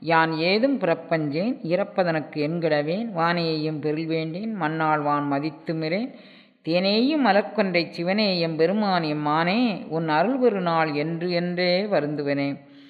யான் ஏதும் பிறப்பஞ்சேன் இறப்பதனக்கு என்கிடவேன் வானையையும் பெருள் வேண்டேன் மண்ணாள் வான் மதித்துமிரேன் தேனேயும் மலர்கொன்றை சிவனே எம் பெருமான் எம்மானே உன் அருள் பெரு நாள் என்று என்றே வருந்துவனே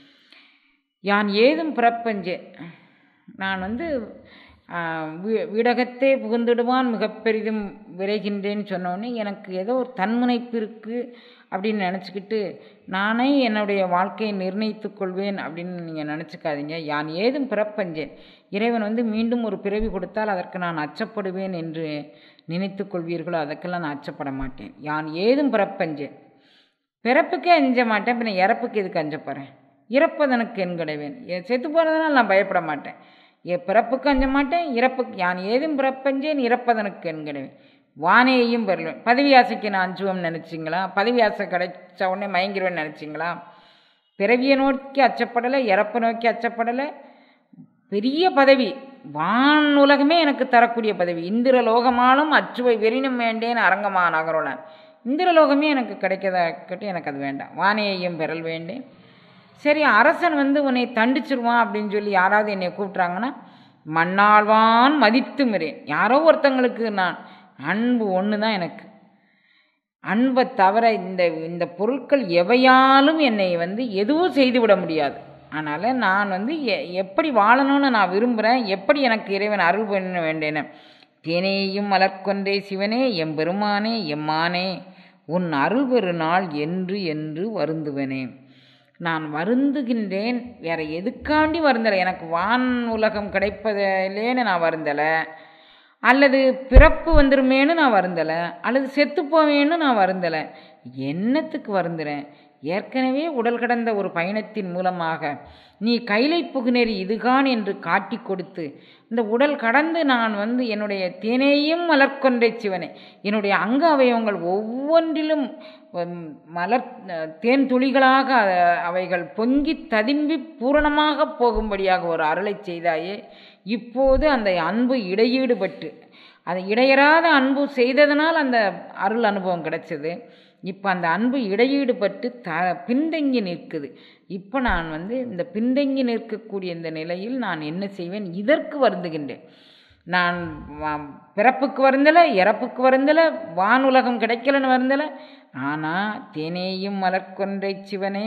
யான் ஏதும் பிறப்பஞ்சேன் நான் வந்து ஆ, வீ- வீடகத்தே புகுந்திடுவான் மிகப் பெரிதும் விரைகின்றேன்னு சொன்னோடனே எனக்கு ஏதோ ஒரு தன்முனைப்பு இருக்குது அப்படின்னு நினச்சிக்கிட்டு நானே என்னுடைய வாழ்க்கையை நிர்ணயித்துக் கொள்வேன் அப்படின்னு நீங்கள் நினச்சிக்காதீங்க யான் ஏதும் பிறப்பஞ்சேன் இறைவன் வந்து மீண்டும் ஒரு பிறவி கொடுத்தால் அதற்கு நான் அச்சப்படுவேன் என்று நினைத்துக் கொள்வீர்களோ அதற்கெல்லாம் நான் அச்சப்பட மாட்டேன் யான் ஏதும் பிறப்பஞ்சேன் பிறப்புக்கே அஞ்ச மாட்டேன் பின்ன இறப்புக்கு எதுக்கு அஞ்ச போகிறேன் இறப்பதனுக்கு என் கிடைவேன் எ- செத்து போகிறதுனால நான் பயப்பட மாட்டேன் எ பிறப்புக்கு அஞ்ச மாட்டேன் இறப்புக்கு யான் ஏதும் பிறப்பஞ்சேன் இறப்பதனுக்கு என் கிடைவேன் வானையையும் பெறலேன் பதவி ஆசைக்கு நான் அஞ்சுவோம்னு நினச்சிங்களா பதவி ஆசை கிடைச்ச உடனே மயங்கிருவேன்னு நினச்சிங்களா பிறவியை நோக்கி அச்சப்படலை இறப்பை நோக்கி அச்சப்படலை பெரிய பதவி வான் உலகமே எனக்கு தரக்கூடிய பதவி இந்திர லோகமாலும் அச்சுவை வெறினும் வேண்டேன் அரங்கமா நகரோலன் இந்திர லோகமே எனக்கு கிடைக்கதா இருக்கட்டும் எனக்கு அது வேண்டாம் வானையையும் பெறல் வேண்டேன் சரி அரசன் வந்து உன்னை தண்டிச்சிருவான் அப்படின்னு சொல்லி யாராவது என்னை கூப்பிட்றாங்கன்னா மண்ணாழ்வான் மதித்து மிரேன் யாரோ ஒருத்தங்களுக்கு நான் அன்பு ஒன்று தான் எனக்கு அன்பை தவிர இந்த இந்த பொருட்கள் எவையாலும் என்னை வந்து எதுவும் செய்துவிட முடியாது அதனால் நான் வந்து எ எப்படி வாழணும்னு நான் விரும்புகிறேன் எப்படி எனக்கு இறைவன் அருள் பண்ண வேண்டேன்னு தேனேயும் மலர்கொன்றே சிவனே எம்பெருமானே எம்மானே உன் அருள் பெரு நாள் என்று என்று வருந்துவனே நான் வருந்துகின்றேன் வேற எதுக்காண்டி வருந்தலை எனக்கு வான் உலகம் கிடைப்பதிலேன்னு நான் வருந்தலை அல்லது பிறப்பு வந்துருமேன்னு நான் வருந்தலை அல்லது செத்து போவேன்னு நான் வருந்தலை என்னத்துக்கு வருந்துறேன் ஏற்கனவே உடல் கடந்த ஒரு பயணத்தின் மூலமாக நீ கைலை புகுநெறி இதுகான் என்று காட்டி கொடுத்து இந்த உடல் கடந்து நான் வந்து என்னுடைய தேனேயும் மலர்கொன்றை சிவனே என்னுடைய அங்க அவயவங்கள் ஒவ்வொன்றிலும் உம், மலர் அஹ், தேன் துளிகளாக அஹ், அவைகள் பொங்கி ததும்பி பூரணமாக போகும்படியாக ஒரு அருளைச் செய்தாயே இப்போது அந்த அன்பு இடையீடுபட்டு அது இடையறாத அன்பு செய்ததனால் அந்த அருள் அனுபவம் கிடைச்சது இப்போ அந்த அன்பு இடையீடுபட்டு த பின்தங்கி நிற்குது இப்போ நான் வந்து இந்த பின்தங்கி நிற்கக்கூடிய இந்த நிலையில் நான் என்ன செய்வேன் இதற்கு வருந்துகின்றேன் நான் வ- பிறப்புக்கு வருந்தலை இறப்புக்கு வருந்தலை வானுலகம் கிடைக்கலன்னு வருந்தலை ஆனால் தேனேயும் மலர்கொன்றை சிவனே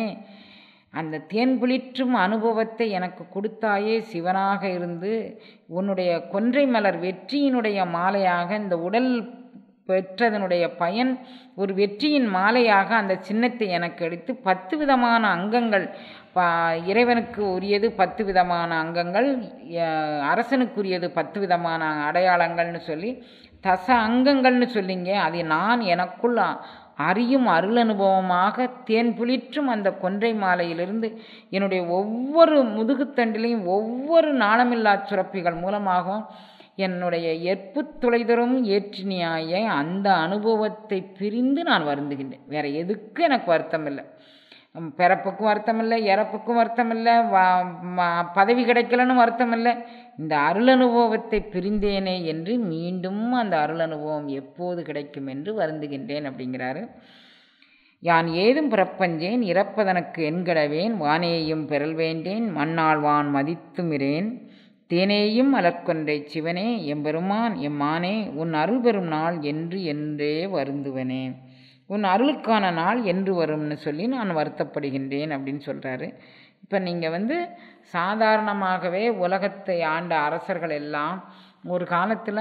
அந்த தேன் புளிற்றும் அனுபவத்தை எனக்கு கொடுத்தாயே சிவனாக இருந்து உன்னுடைய கொன்றை மலர் வெற்றியினுடைய மாலையாக இந்த உடல் பெற்றதனுடைய பயன் ஒரு வெற்றியின் மாலையாக அந்த சின்னத்தை எனக்கு எடுத்து பத்து விதமான அங்கங்கள் பா இறைவனுக்கு உரியது பத்து விதமான அங்கங்கள் அஹ், அரசனுக்குரியது பத்து விதமான அடையாளங்கள்னு சொல்லி தச அங்கங்கள்னு சொல்லிங்க அதை நான் எனக்குள் அ- அறியும் அருள் அனுபவமாக தேன் புளிற்றும் அந்த கொன்றை மாலையிலிருந்து என்னுடைய ஒவ்வொரு முதுகுத்தண்டிலையும் ஒவ்வொரு நாளமில்லா சுரப்பிகள் மூலமாகவும் என்னுடைய எற்பு துளைதரும் ஏற்றினியாய அந்த அனுபவத்தை பிரிந்து நான் வருந்துகின்றேன் வேற எதுக்கு எனக்கு வருத்தம் இல்லை உம், பிறப்புக்கும் வருத்தம் இல்லை இறப்புக்கும் வருத்தம் இல்லை வா- ம- பதவி கிடைக்கலன்னு வருத்தம் இல்லை இந்த அருள் அனுபவத்தை பிரிந்தேனே என்று மீண்டும் அந்த அருள் அனுபவம் எப்போது கிடைக்கும் என்று வருந்துகின்றேன் அப்படிங்கிறாரு யான் ஏதும் பிறப்பஞ்சேன் இறப்பதனக்கு என்கடவேன் வானேயும் பெறல் வேண்டேன் மண்ணாள் வான் மதித்துமிரேன் தேனேயும் மலர்கொன்றை சிவனே எம்பெருமான் எம்மானே உன் அருள் பெறும் நாள் என்று என்றே வருந்துவனே உன் அருளுக்கான நாள் என்று வரும்னு சொல்லி நான் வருத்தப்படுகின்றேன் அப்படின்னு சொல்கிறாரு இப்போ நீங்கள் வந்து சாதாரணமாகவே உலகத்தை ஆண்ட அரசர்கள் எல்லாம் ஒரு காலத்தில்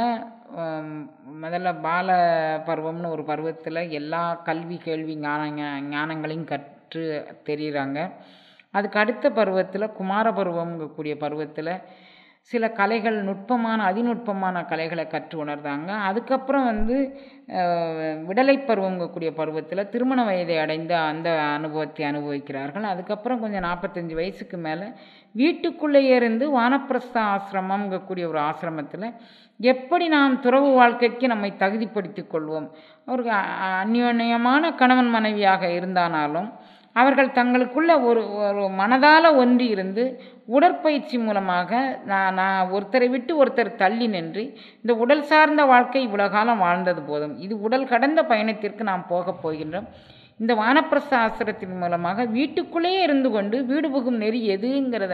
முதல்ல பால பருவம்னு ஒரு பருவத்தில் எல்லா கல்வி கேள்வி ஞான ஞானங்களையும் கற்று தெரியுறாங்க அதுக்கு அடுத்த பருவத்தில் குமார பருவம்ங்கக்கூடிய பருவத்தில் சில கலைகள் நுட்பமான அதிநுட்பமான கலைகளை கற்று உணர்ந்தாங்க அதுக்கப்புறம் வந்து அஹ், விடலை பருவங்கக்கூடிய பருவத்தில் திருமண வயதை அடைந்த அந்த அனுபவத்தை அனுபவிக்கிறார்கள் அதுக்கப்புறம் கொஞ்சம் நாற்பத்தஞ்சு வயசுக்கு மேலே வீட்டுக்குள்ளேயே இருந்து வானப்பிரஸ்த ஆசிரமம்ங்கக்கூடிய ஒரு ஆசிரமத்தில் எப்படி நாம் துறவு வாழ்க்கைக்கு நம்மை தகுதிப்படுத்திக் கொள்வோம் ஒரு அ- அந்யோன்யமான கணவன் மனைவியாக இருந்தானாலும் அவர்கள் தங்களுக்குள்ள ஒரு ஒரு மனதால் ஒன்றி இருந்து உடற்பயிற்சி மூலமாக நான் நான் ஒருத்தரை விட்டு ஒருத்தர் தள்ளி நின்று இந்த உடல் சார்ந்த வாழ்க்கை இவ்வளோ காலம் வாழ்ந்தது போதும் இது உடல் கடந்த பயணத்திற்கு நாம் போகப் போகின்றோம் இந்த வானப்பிரஸ்த ஆசிரத்தின் மூலமாக வீட்டுக்குள்ளேயே இருந்து கொண்டு வீடு புகும் நெறி எதுங்கிறத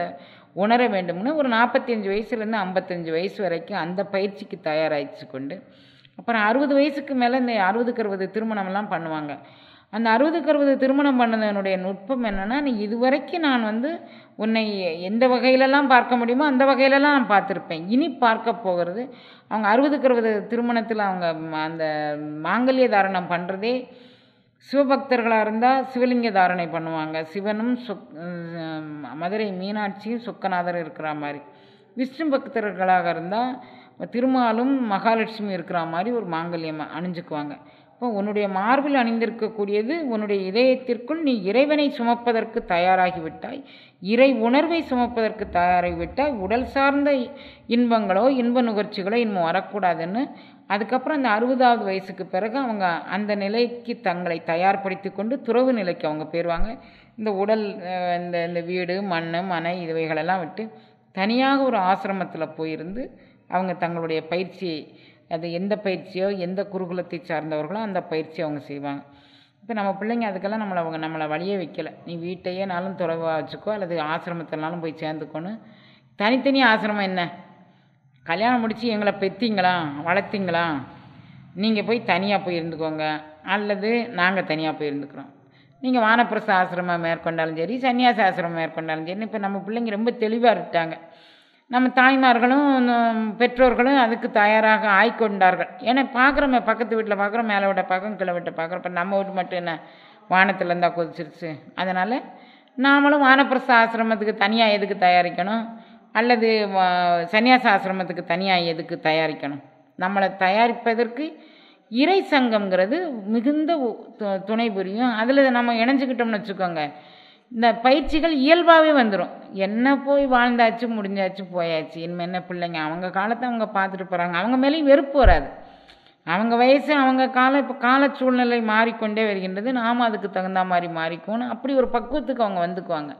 உணர வேண்டும்னு ஒரு நாற்பத்தஞ்சு வயசுலேருந்து ஐம்பத்தஞ்சு வயசு வரைக்கும் அந்த பயிற்சிக்கு தயாராகிச்சு கொண்டு அப்புறம் அறுபது வயசுக்கு மேலே இந்த அறுபதுக்கு அறுபது திருமணம்லாம் பண்ணுவாங்க அந்த அறுபதுக்கு அறுபது திருமணம் பண்ணதனுடைய நுட்பம் என்னென்னா நீ இதுவரைக்கும் நான் வந்து உன்னை எந்த வகையிலலாம் பார்க்க முடியுமோ அந்த வகையிலலாம் நான் பார்த்துருப்பேன் இனி பார்க்க போகிறது அவங்க அறுபதுக்கு அறுபது திருமணத்தில் அவங்க ம- அந்த மாங்கல்ய தாரணம் பண்ணுறதே சிவபக்தர்களாக இருந்தால் சிவலிங்க தாரணை பண்ணுவாங்க சிவனும் சொக் உம், மதுரை மீனாட்சியும் சொக்கநாதர் இருக்கிற மாதிரி விஷ்ணு பக்தர்களாக இருந்தால் திருமாலும் மகாலட்சுமி இருக்கிற மாதிரி ஒரு மாங்கல்யம் அணிஞ்சுக்குவாங்க இப்போ உன்னுடைய மார்பில் அணிந்திருக்கக்கூடியது உன்னுடைய இதயத்திற்குள் நீ இறைவனை சுமப்பதற்கு தயாராகிவிட்டாய் இறை உணர்வை சுமப்பதற்கு தயாராகிவிட்டாய் உடல் சார்ந்த இன்பங்களோ இன்ப நுகர்ச்சிகளோ இன்னும் வரக்கூடாதுன்னு அதுக்கப்புறம் அந்த அறுபதாவது வயசுக்கு பிறகு அவங்க அந்த நிலைக்கு தங்களை தயார்படுத்தி கொண்டு துறவு நிலைக்கு அவங்க போயிடுவாங்க இந்த உடல் அஹ், இந்த இந்த வீடு மண் மனை இதுவைகளெல்லாம் விட்டு தனியாக ஒரு ஆசிரமத்தில் போயிருந்து அவங்க தங்களுடைய பயிற்சியை அது எந்த பயிற்சியோ எந்த குருகுலத்தை சார்ந்தவர்களோ அந்த பயிற்சியை அவங்க செய்வாங்க இப்போ நம்ம பிள்ளைங்க அதுக்கெல்லாம் நம்மளை அவங்க நம்மளை வழியே வைக்கல நீ வீட்டையே நாளும் துறவாக வச்சுக்கோ அல்லது ஆசிரமத்தினாலும் போய் சேர்ந்துக்கோன்னு தனித்தனி ஆசிரமம் என்ன கல்யாணம் முடித்து எங்களை பெத்தீங்களா வளர்த்தீங்களா நீங்கள் போய் தனியாக போய் இருந்துக்கோங்க அல்லது நாங்கள் தனியாக போய் இருந்துக்கிறோம் நீங்கள் வானப்பிரச ஆசிரமம் மேற்கொண்டாலும் சரி சன்னியாச ஆசிரமம் மேற்கொண்டாலும் சரி இப்போ நம்ம பிள்ளைங்க ரொம்ப தெளிவாக இருட்டாங்க நம்ம தாய்மார்களும் நம் பெற்றோர்களும் அதுக்கு தயாராக ஆய்கொண்டார்கள் ஏன்னா பார்க்குறோமே பக்கத்து வீட்டில் பார்க்குறோம் மேலே விட்ட பார்க்குறோம் கீழே விட்ட பார்க்குறோம் இப்போ நம்ம வீட்டு மட்டும் என்ன வானத்தில் இருந்தால் கொதிச்சிருச்சு அதனால் நாமளும் வானப்பிரச ஆசிரமத்துக்கு தனியாக எதுக்கு தயாரிக்கணும் அல்லது வா- சன்னியாச ஆசிரமத்துக்கு தனியாக எதுக்கு தயாரிக்கணும் நம்மளை தயாரிப்பதற்கு இறை சங்கம்ங்கிறது மிகுந்த உ- து- துணை புரியும் அதில் நம்ம இணைஞ்சுக்கிட்டோம்னு வச்சுக்கோங்க இந்த பயிற்சிகள் இயல்பாகவே வந்துடும் என்ன போய் வாழ்ந்தாச்சு முடிஞ்சாச்சு போயாச்சு இனிமேல் என்ன பிள்ளைங்க அவங்க காலத்தை அவங்க பார்த்துட்டு போகிறாங்க அவங்க மேலேயும் வெறுப்பு வராது அவங்க வயசு அவங்க காலம் இப்போ கால சூழ்நிலை மாறிக்கொண்டே வருகின்றது நாமும் அதுக்கு தகுந்த மாதிரி மாறிக்கணும் அப்படி ஒரு பக்குவத்துக்கு அவங்க வந்துக்குவாங்க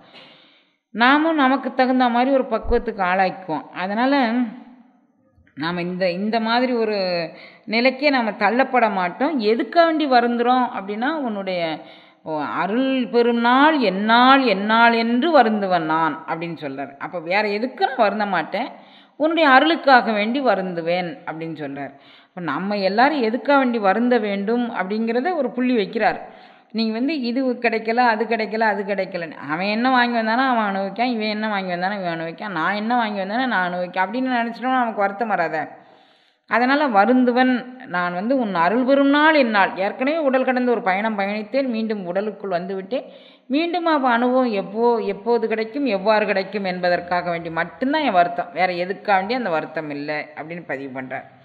நாமும் நமக்கு தகுந்த மாதிரி ஒரு பக்குவத்துக்கு ஆளாக்கிக்குவோம் அதனால் நாம் இந்த இந்த மாதிரி ஒரு நிலைக்கே நாம் தள்ளப்பட மாட்டோம் எதுக்காண்டி வருந்துறோம் அப்படின்னா உன்னுடைய ஓ, அருள் பெறும் நாள் என்னால் என்னால் என்று வருந்துவன் நான் அப்படின்னு சொல்றார் அப்போ வேற எதுக்கும் நான் வருந்த மாட்டேன் உன்னுடைய அருளுக்காக வேண்டி வருந்துவேன் அப்படின்னு சொல்றார் இப்போ நம்ம எல்லாரும் எதுக்காக வேண்டி வருந்த வேண்டும் அப்படிங்கிறத ஒரு புள்ளி வைக்கிறார் நீங்கள் வந்து இது கிடைக்கல அது கிடைக்கல அது கிடைக்கலன்னு அவன் என்ன வாங்கி வந்தானோ அவன் அனுபவிக்கான் இவன் என்ன வாங்கி வந்தானோ இவன் அனுபவிக்கான் நான் என்ன வாங்கி வந்தானோ நான் அனுபவிக்கேன் அப்படின்னு நினச்சிட்டோம்னா நமக்கு வருத்தம் வராத அதனால் வருந்துவன் நான் வந்து உன் அருள் பெறும் நாள் என்னால் ஏற்கனவே உடல் கடந்து ஒரு பயணம் பயணித்தேன் மீண்டும் உடலுக்குள் வந்துவிட்டேன் மீண்டும் அவ அனுபவம் எப்போ எப்போது கிடைக்கும் எவ்வாறு கிடைக்கும் என்பதற்காக வேண்டி மட்டும்தான் என் வருத்தம் வேறு எதுக்காக வேண்டி அந்த வருத்தம் இல்லை அப்படின்னு பதிவு பண்ணுறார்